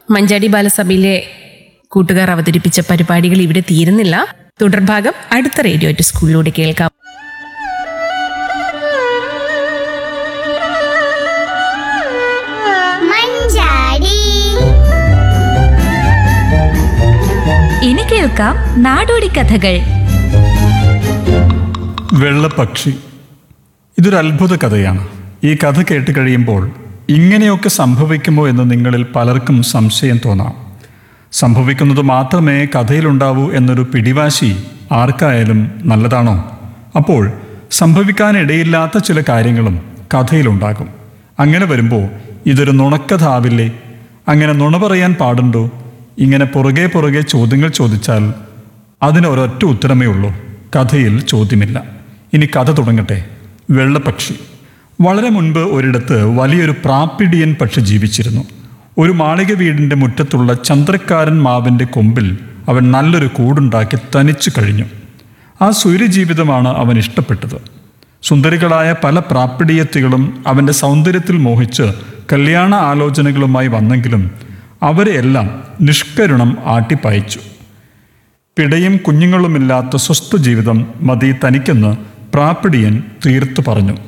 മഞ്ചാടി ബാലസഭയിലെ കൂട്ടുകാർ അവതരിപ്പിച്ച പരിപാടികൾ ഇവിടെ തീരുന്നില്ല തുടർഭാഗം അടുത്ത റേഡിയോ ടു സ്കൂളിലൂടെ കേൾക്കാം മഞ്ചാടി ഇനി കേൾക്കാം നാടോടി കഥകൾ വെള്ളപ്പക്ഷി ഇതൊരു അത്ഭുത കഥയാണ് ഈ കഥ കേട്ട് കഴിയുമ്പോൾ ഇങ്ങനെയൊക്കെ സംഭവിക്കുമോ എന്ന് നിങ്ങളിൽ പലർക്കും സംശയം തോന്നാം സംഭവിക്കുന്നത് മാത്രമേ കഥയിലുണ്ടാവൂ എന്നൊരു പിടിവാശി ആർക്കായാലും നല്ലതാണോ അപ്പോൾ സംഭവിക്കാനിടയില്ലാത്ത ചില കാര്യങ്ങളും കഥയിലുണ്ടാകും അങ്ങനെ വരുമ്പോൾ ഇതൊരു നുണക്കഥ ആവില്ലേ അങ്ങനെ നുണ പറയാൻ പാടുണ്ടോ ഇങ്ങനെ പുറകെ പുറകെ ചോദ്യങ്ങൾ ചോദിച്ചാൽ അതിന് ഒരൊറ്റ ഉത്തരമേ ഉള്ളൂ കഥയിൽ ചോദ്യമില്ല ഇനി കഥ തുടങ്ങട്ടെ വെള്ളപ്പക്ഷി വളരെ മുൻപ് ഒരിടത്ത് വലിയൊരു പ്രാപ്പിടിയൻ പക്ഷി ജീവിച്ചിരുന്നു ഒരു മാളിക വീടിൻ്റെ മുറ്റത്തുള്ള ചന്ദ്രക്കാരൻ മാവിൻ്റെ കൊമ്പിൽ അവൻ നല്ലൊരു കൂടുണ്ടാക്കി തനിച്ചു കഴിഞ്ഞു ആ സൂര്യജീവിതമാണ് അവൻ ഇഷ്ടപ്പെട്ടത് സുന്ദരികളായ പല പ്രാപ്പിടിയത്തികളും അവൻ്റെ സൗന്ദര്യത്തിൽ മോഹിച്ച് കല്യാണ ആലോചനകളുമായി വന്നെങ്കിലും അവരെയെല്ലാം നിഷ്കരുണം ആട്ടിപ്പായിച്ചു പിടയും കുഞ്ഞുങ്ങളുമില്ലാത്ത സ്വസ്ഥ ജീവിതം മതി തനിക്കെന്ന് പ്രാപ്പിടിയൻ തീർത്തു പറഞ്ഞു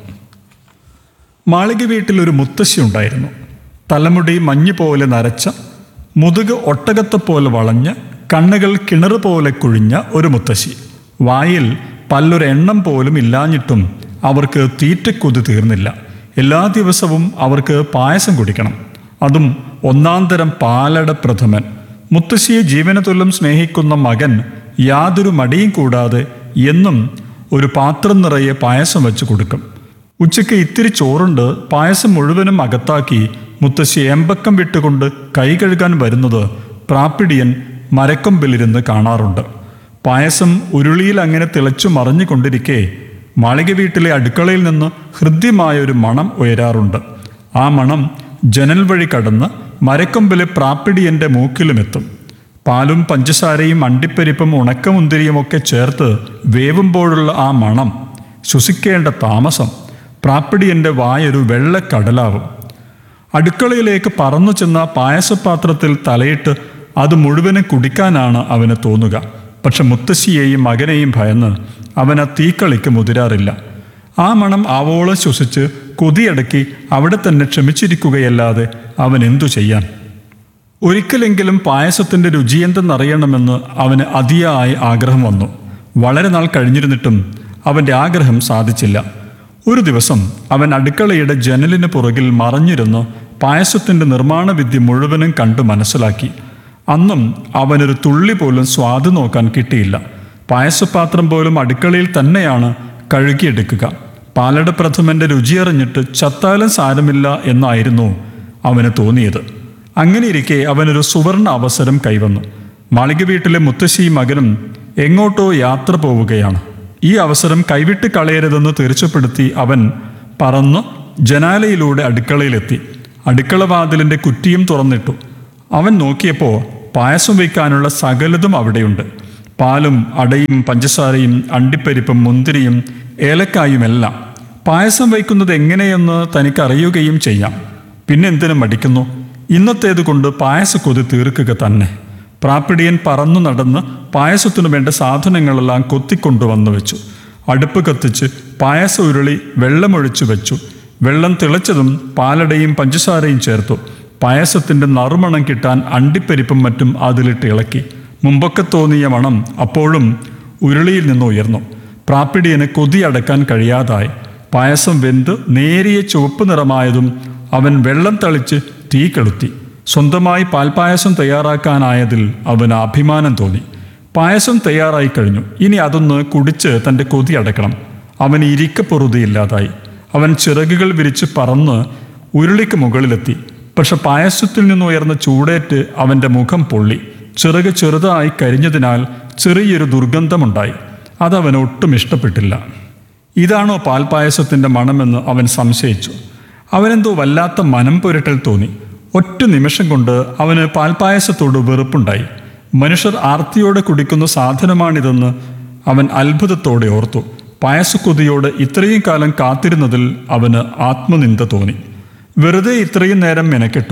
മാളിക വീട്ടിൽ ഒരു മുത്തശ്ശി ഉണ്ടായിരുന്നു തലമുടി മഞ്ഞ് പോലെ നരച്ച മുതുക് ഒട്ടകത്തെ പോലെ വളഞ്ഞ് കണ്ണുകൾ കിണർ പോലെ കുഴിഞ്ഞ ഒരു മുത്തശ്ശി വായിൽ പല്ലൊരു എണ്ണം പോലും ഇല്ലാഞ്ഞിട്ടും അവർക്ക് തീറ്റക്കൊതി തീർന്നില്ല എല്ലാ ദിവസവും അവർക്ക് പായസം കുടിക്കണം അതും ഒന്നാം തരം പാലട പ്രഥമൻ മുത്തശ്ശിയെ ജീവനതുല്യം സ്നേഹിക്കുന്ന മകൻ യാതൊരു മടിയും കൂടാതെ എന്നും ഒരു പാത്രം നിറയെ പായസം വെച്ച് കൊടുക്കും ഉച്ചയ്ക്ക് ഇത്തിരി ചോറുണ്ട് പായസം മുഴുവനും അകത്താക്കി മുത്തശ്ശി എമ്പക്കം വിട്ടുകൊണ്ട് കൈ കഴുകാൻ വരുന്നത് പ്രാപ്പിടിയൻ മരക്കൊമ്പിലിരുന്ന് കാണാറുണ്ട് പായസം ഉരുളിയിൽ അങ്ങനെ തിളച്ചു മറിഞ്ഞുകൊണ്ടിരിക്കെ മാളിക വീട്ടിലെ അടുക്കളയിൽ നിന്ന് ഹൃദ്യമായ ഒരു മണം ഉയരാറുണ്ട് ആ മണം ജനൽ വഴി കടന്ന് മരക്കൊമ്പിലെ പ്രാപ്പിടിയന്റെ മൂക്കിലുമെത്തും പാലും പഞ്ചസാരയും അണ്ടിപ്പരിപ്പും ഉണക്കമുന്തിരിയുമൊക്കെ ചേർത്ത് വേവുമ്പോഴുള്ള ആ മണം ശ്വസിക്കേണ്ട താമസം പ്രാപ്പിടിയന്റെ വായൊരു വെള്ളക്കടലാവും അടുക്കളയിലേക്ക് പറന്നു ചെന്ന പായസപാത്രത്തിൽ തലയിട്ട് അത് മുഴുവനും കുടിക്കാനാണ് അവന് തോന്നുക പക്ഷെ മുത്തശ്ശിയെയും മകനെയും ഭയന്ന് അവൻ ആ തീക്കളിക്ക് മുതിരാറില്ല ആ മണം ആവോളം ശ്വസിച്ച് കൊതിയടക്കി അവിടെ തന്നെ ക്ഷമിച്ചിരിക്കുകയല്ലാതെ അവൻ എന്തു ചെയ്യാൻ ഒരിക്കലെങ്കിലും പായസത്തിന്റെ രുചിയെന്തെന്നറിയണമെന്ന് അവന് അതിയായ ആഗ്രഹം വന്നു വളരെ നാൾ കഴിഞ്ഞിരുന്നിട്ടും അവന്റെ ആഗ്രഹം സാധിച്ചില്ല ഒരു ദിവസം അവൻ അടുക്കളയുടെ ജനലിന് പുറകിൽ മറഞ്ഞിരുന്ന് പായസത്തിന്റെ നിർമ്മാണ വിദ്യ മുഴുവനും കണ്ടു മനസ്സിലാക്കി അന്നും അവനൊരു തുള്ളി പോലും സ്വാദ് നോക്കാൻ കിട്ടിയില്ല പായസപാത്രം പോലും അടുക്കളയിൽ തന്നെയാണ് കഴുകിയെടുക്കുക പാലട പ്രഥമന്റെ രുചിയറിഞ്ഞിട്ട് ചത്താലും സാരമില്ല എന്നായിരുന്നു അവന് തോന്നിയത് അങ്ങനെയിരിക്കെ അവനൊരു സുവർണ അവസരം കൈവന്നു മാളിക വീട്ടിലെ മുത്തശ്ശിയും മകനും എങ്ങോട്ടോ യാത്ര പോവുകയാണ് ഈ അവസരം കൈവിട്ട് കളയരുതെന്ന് തീർച്ചപ്പെടുത്തി അവൻ പറന്ന് ജനാലയിലൂടെ അടുക്കളയിലെത്തി അടുക്കള വാതിലിന്റെ കുറ്റിയും തുറന്നിട്ടു അവൻ നോക്കിയപ്പോൾ പായസം വയ്ക്കാനുള്ള സകലതും അവിടെയുണ്ട് പാലും അടയും പഞ്ചസാരയും അണ്ടിപ്പരിപ്പും മുന്തിരിയും ഏലക്കായുമെല്ലാം പായസം വയ്ക്കുന്നത് എങ്ങനെയെന്ന് തനിക്കറിയുകയും ചെയ്യാം പിന്നെന്തിനു മടിക്കുന്നു ഇന്നത്തേത് കൊണ്ട് പായസക്കൊതി തീർക്കുക തന്നെ പ്രാപ്പിടിയൻ പറന്നു നടന്ന് പായസത്തിനു വേണ്ട സാധനങ്ങളെല്ലാം കൊത്തിക്കൊണ്ടുവന്നു വെച്ചു അടുപ്പ് കത്തിച്ച് പായസ ഉരുളി വെള്ളമൊഴിച്ചു വെച്ചു വെള്ളം തിളച്ചതും പാലടയും പഞ്ചസാരയും ചേർത്തു പായസത്തിന്റെ നറുമണം കിട്ടാൻ അണ്ടിപ്പരിപ്പും മറ്റും അതിലിട്ട് ഇളക്കി മുമ്പൊക്കെ തോന്നിയ മണം അപ്പോഴും ഉരുളിയിൽ നിന്ന് ഉയർന്നു പ്രാപ്പിടിയന് കൊതി അടക്കാൻ കഴിയാതായി പായസം വെന്ത് നേരിയ ചുവപ്പ് നിറമായതും അവൻ വെള്ളം തളിച്ച് തീ കെളുത്തി സ്വന്തമായി പാൽപ്പായസം തയ്യാറാക്കാനായതിൽ അവന് അഭിമാനം തോന്നി പായസം തയ്യാറായി കഴിഞ്ഞു ഇനി അതൊന്ന് കുടിച്ച് തൻ്റെ കൊതി അടക്കണം അവന് ഇരിക്കപ്പൊറുതിയില്ലാതായി അവൻ ചിറകുകൾ വിരിച്ച് പറന്ന് ഉരുളിക്ക് മുകളിലെത്തി പക്ഷെ പായസത്തിൽ നിന്നുയർന്ന ചൂടേറ്റ് അവൻ്റെ മുഖം പൊള്ളി ചിറക് ചെറുതായി കരിഞ്ഞതിനാൽ ചെറിയൊരു ദുർഗന്ധമുണ്ടായി അതവന് ഒട്ടും ഇഷ്ടപ്പെട്ടില്ല ഇതാണോ പാൽപ്പായസത്തിൻ്റെ മണമെന്ന് അവൻ സംശയിച്ചു അവനെന്തോ വല്ലാത്ത മനം പുരട്ടൽ തോന്നി ഒറ്റ നിമിഷം കൊണ്ട് അവന് പാൽപ്പായസത്തോട് വെറുപ്പുണ്ടായി മനുഷ്യർ ആർത്തിയോടെ കുടിക്കുന്ന സാധനമാണിതെന്ന് അവൻ അത്ഭുതത്തോടെ ഓർത്തു പായസക്കൊതിയോട് ഇത്രയും കാലം കാത്തിരുന്നതിൽ അവന് ആത്മനിന്ദ തോന്നി വെറുതെ ഇത്രയും നേരം മെനക്കെട്ടു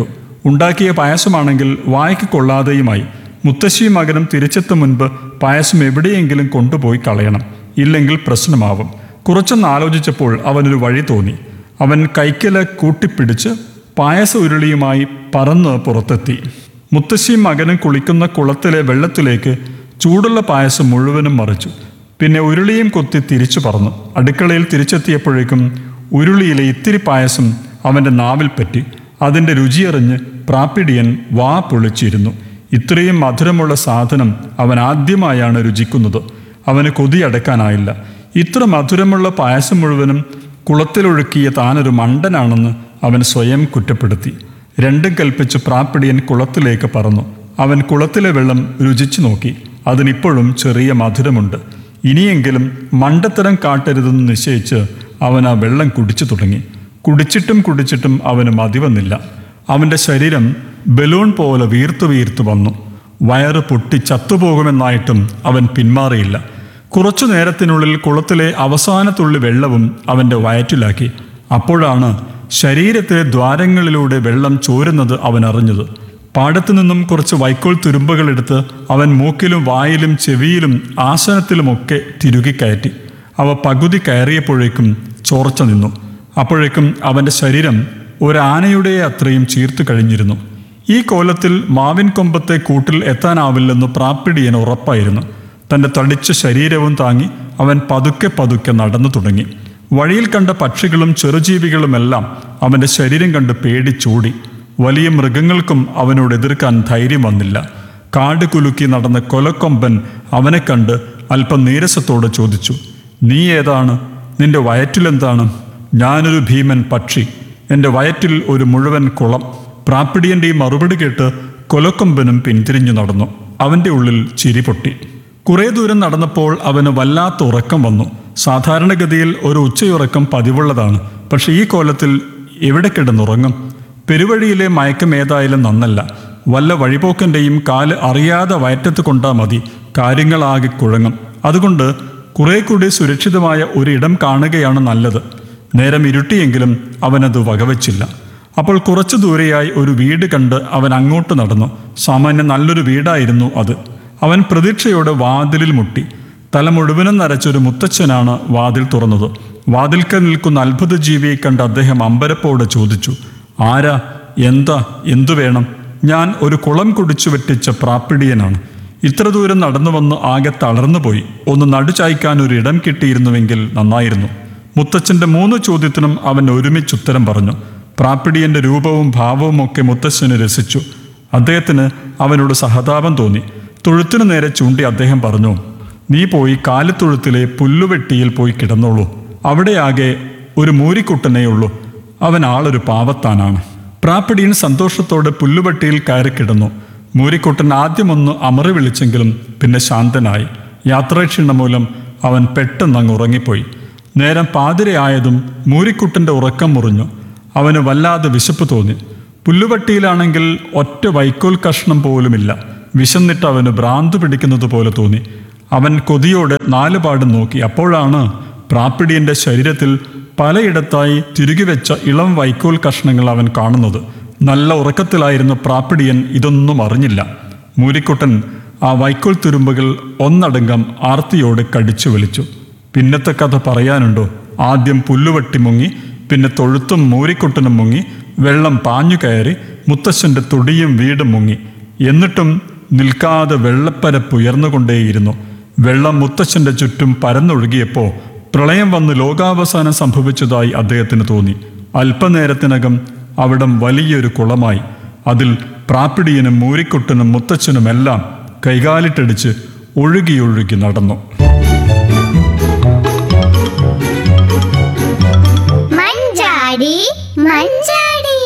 ഉണ്ടാക്കിയ പായസമാണെങ്കിൽ വായ്ക്ക് കൊള്ളാതെയുമായി മുത്തശ്ശിയും മകനും തിരിച്ചെത്തും മുൻപ് പായസം എവിടെയെങ്കിലും കൊണ്ടുപോയി കളയണം ഇല്ലെങ്കിൽ പ്രശ്നമാവും കുറച്ചൊന്ന് ആലോചിച്ചപ്പോൾ അവനൊരു വഴി തോന്നി അവൻ കൈക്കല കൂട്ടിപ്പിടിച്ച് പായസ ഉരുളിയുമായി പറന്ന് പുറത്തെത്തി മുത്തശ്ശിയും മകനും കുളിക്കുന്ന കുളത്തിലെ വെള്ളത്തിലേക്ക് ചൂടുള്ള പായസം മുഴുവനും മറിച്ചു പിന്നെ ഉരുളിയും കൊത്തി തിരിച്ചു പറന്നു അടുക്കളയിൽ തിരിച്ചെത്തിയപ്പോഴേക്കും ഉരുളിയിലെ ഇത്തിരി പായസം അവൻ്റെ നാവിൽ പറ്റി അതിൻ്റെ രുചിയറിഞ്ഞ് പ്രാപ്പിടിയൻ വാ പൊളിച്ചിരുന്നു ഇത്രയും മധുരമുള്ള സാധനം അവൻ ആദ്യമായാണ് രുചിക്കുന്നത് അവന് കൊതിയടക്കാനായില്ല ഇത്ര മധുരമുള്ള പായസം മുഴുവനും കുളത്തിലൊഴുക്കിയ താനൊരു മണ്ടനാണെന്ന് അവൻ സ്വയം കുറ്റപ്പെടുത്തി രണ്ടും കൽപ്പിച്ച് പ്രാപ്പിടിയൻ കുളത്തിലേക്ക് പറന്നു അവൻ കുളത്തിലെ വെള്ളം രുചിച്ചു നോക്കി അതിനിപ്പോഴും ചെറിയ മധുരമുണ്ട് ഇനിയെങ്കിലും മണ്ടത്തരം കാട്ടരുതെന്ന് നിശ്ചയിച്ച് അവൻ ആ വെള്ളം കുടിച്ചു തുടങ്ങി കുടിച്ചിട്ടും കുടിച്ചിട്ടും അവന് മതി വന്നില്ല അവൻ്റെ ശരീരം ബലൂൺ പോലെ വീർത്തു വീർത്തു വന്നു വയറ് പൊട്ടി ചത്തുപോകുമെന്നായിട്ടും അവൻ പിന്മാറിയില്ല കുറച്ചു നേരത്തിനുള്ളിൽ കുളത്തിലെ അവസാന തുള്ളി വെള്ളവും അവൻ്റെ വയറ്റിലാക്കി അപ്പോഴാണ് ശരീരത്തിലെ ദ്വാരങ്ങളിലൂടെ വെള്ളം ചോരുന്നത് അവൻ അറിഞ്ഞത് പാടത്തു നിന്നും കുറച്ച് വൈക്കോൽ തുരുമ്പുകളെടുത്ത് അവൻ മൂക്കിലും വായിലും ചെവിയിലും ആസനത്തിലുമൊക്കെ തിരുകിക്കയറ്റി അവ പകുതി കയറിയപ്പോഴേക്കും ചോർച്ച നിന്നു അപ്പോഴേക്കും അവൻ്റെ ശരീരം ഒരാനയുടെ അത്രയും ചീർത്തു കഴിഞ്ഞിരുന്നു ഈ കോലത്തിൽ മാവിൻ കൊമ്പത്തെ കൂട്ടിൽ എത്താനാവില്ലെന്ന് പ്രാപ്പിടിയൻ ഉറപ്പായിരുന്നു തൻ്റെ തടിച്ച ശരീരവും താങ്ങി അവൻ പതുക്കെ പതുക്കെ നടന്നു തുടങ്ങി വഴിയിൽ കണ്ട പക്ഷികളും ചെറുജീവികളുമെല്ലാം അവൻ്റെ ശരീരം കണ്ട് പേടിച്ചോടി വലിയ മൃഗങ്ങൾക്കും അവനോട് എതിർക്കാൻ ധൈര്യം വന്നില്ല കാട് കുലുക്കി നടന്ന കൊലക്കൊമ്പൻ അവനെ കണ്ട് അല്പം നീരസത്തോടെ ചോദിച്ചു നീ ഏതാണ് നിന്റെ വയറ്റിലെന്താണ് ഞാനൊരു ഭീമൻ പക്ഷി എൻ്റെ വയറ്റിൽ ഒരു മുഴുവൻ കുളം പ്രാപ്പിടിയൻ്റെ ഈ മറുപടി കേട്ട് കൊലക്കൊമ്പനും പിന്തിരിഞ്ഞു നടന്നു അവൻ്റെ ഉള്ളിൽ ചിരി പൊട്ടി കുറേ ദൂരം നടന്നപ്പോൾ അവന് വല്ലാത്ത ഉറക്കം വന്നു സാധാരണഗതിയിൽ ഒരു ഉച്ചയുറക്കം പതിവുള്ളതാണ് പക്ഷെ ഈ കോലത്തിൽ എവിടെ കിടന്നുറങ്ങും പെരുവഴിയിലെ മയക്കം ഏതായാലും നന്നല്ല വല്ല വഴിപോക്കൻ്റെയും കാല് അറിയാതെ വയറ്റത്ത് കൊണ്ടാ മതി കാര്യങ്ങളാകെ കുഴങ്ങും അതുകൊണ്ട് കുറെ കൂടി സുരക്ഷിതമായ ഒരിടം കാണുകയാണ് നല്ലത് നേരം ഇരുട്ടിയെങ്കിലും അവനത് വകവച്ചില്ല അപ്പോൾ കുറച്ചു ദൂരെയായി ഒരു വീട് കണ്ട് അവൻ അങ്ങോട്ട് നടന്നു സാമാന്യം നല്ലൊരു വീടായിരുന്നു അത് അവൻ പ്രതീക്ഷയോടെ വാതിലിൽ മുട്ടി തല മുഴുവനും നരച്ചൊരു മുത്തച്ഛനാണ് വാതിൽ തുറന്നത് വാതിൽക്കൽ നിൽക്കുന്ന അത്ഭുത ജീവിയെ കണ്ട് അദ്ദേഹം അമ്പരപ്പോടെ ചോദിച്ചു ആരാ എന്താ എന്തു വേണം ഞാൻ ഒരു കുളം കുടിച്ചു വെട്ടിച്ച പ്രാപ്പിടിയനാണ് ഇത്ര ദൂരം നടന്നു വന്ന് ആകെ തളർന്നുപോയി ഒന്ന് നടുചായ്ക്കാൻ ഒരു ഇടം കിട്ടിയിരുന്നുവെങ്കിൽ നന്നായിരുന്നു മുത്തച്ഛന്റെ മൂന്ന് ചോദ്യത്തിനും അവൻ ഒരുമിച്ചുത്തരം പറഞ്ഞു പ്രാപ്പിടിയന്റെ രൂപവും ഭാവവും ഒക്കെ മുത്തച്ഛന് രസിച്ചു അദ്ദേഹത്തിന് അവനോട് സഹതാപം തോന്നി തൊഴുത്തിനു നേരെ ചൂണ്ടി അദ്ദേഹം പറഞ്ഞു നീ പോയി കാലിത്തൊഴുത്തിലെ പുല്ലുവെട്ടിയിൽ പോയി കിടന്നോളൂ അവിടെയാകെ ഒരു മൂരിക്കുട്ടനേ ഉള്ളൂ അവൻ ആളൊരു പാവത്താനാണ് പ്രാപ്പിടിയൻ സന്തോഷത്തോടെ പുല്ലുവെട്ടിയിൽ കയറി കിടന്നു മൂരിക്കുട്ടൻ ആദ്യമൊന്ന് അമറി വിളിച്ചെങ്കിലും പിന്നെ ശാന്തനായി യാത്രാക്ഷീണം മൂലം അവൻ പെട്ടെന്ന് അങ്ങ് ഉറങ്ങിപ്പോയി നേരം പാതിരയായതും മൂരിക്കുട്ടന്റെ ഉറക്കം മുറിഞ്ഞു അവന് വല്ലാതെ വിശപ്പ് തോന്നി പുല്ലുവട്ടിയിലാണെങ്കിൽ ഒറ്റ വൈക്കോൽ കഷ്ണം പോലുമില്ല വിശന്നിട്ട് അവന് ഭ്രാന്ത് പിടിക്കുന്നത് പോലെ തോന്നി അവൻ കൊതിയോടെ നാലുപാടും നോക്കി അപ്പോഴാണ് പ്രാപ്പിടിയന്റെ ശരീരത്തിൽ പലയിടത്തായി തിരുകി വെച്ച ഇളം വൈക്കോൽ കഷ്ണങ്ങൾ അവൻ കാണുന്നത് നല്ല ഉറക്കത്തിലായിരുന്ന പ്രാപ്പിടിയൻ ഇതൊന്നും അറിഞ്ഞില്ല മൂരിക്കുട്ടൻ ആ വൈക്കോൽ തുരുമ്പുകൾ ഒന്നടങ്കം ആർത്തിയോടെ കടിച്ചു വലിച്ചു പിന്നത്തെ കഥ പറയാനുണ്ടോ ആദ്യം പുല്ലുവട്ടി മുങ്ങി പിന്നെ തൊഴുത്തും മൂരിക്കുട്ടനും മുങ്ങി വെള്ളം പാഞ്ഞു കയറി മുത്തശ്ശന്റെ തൊടിയും വീടും മുങ്ങി എന്നിട്ടും നിൽക്കാതെ വെള്ളപ്പരപ്പ് ഉയർന്നുകൊണ്ടേയിരുന്നു വെള്ളം മുത്തശ്ശന്റെ ചുറ്റും പരന്നൊഴുകിയപ്പോൾ പ്രളയം വന്ന് ലോകാവസാനം സംഭവിച്ചതായി അദ്ദേഹത്തിന് തോന്നി അല്പനേരത്തിനകം അവിടം വലിയൊരു കുളമായി അതിൽ പ്രാപ്പിടിയനും മൂരിക്കുട്ടനും മുത്തച്ഛനുമെല്ലാം കൈകാലിട്ടടിച്ച് ഒഴുകിയൊഴുകി നടന്നു മഞ്ചാടി മഞ്ചാടി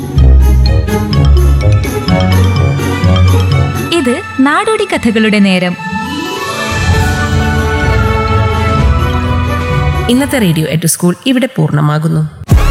ഇത് നാടോടി കഥകളുടെ നേരം ഇന്നത്തെ റേഡിയോ എറ്റ് സ്കൂൾ ഇവിടെ പൂർണ്ണമാകുന്നു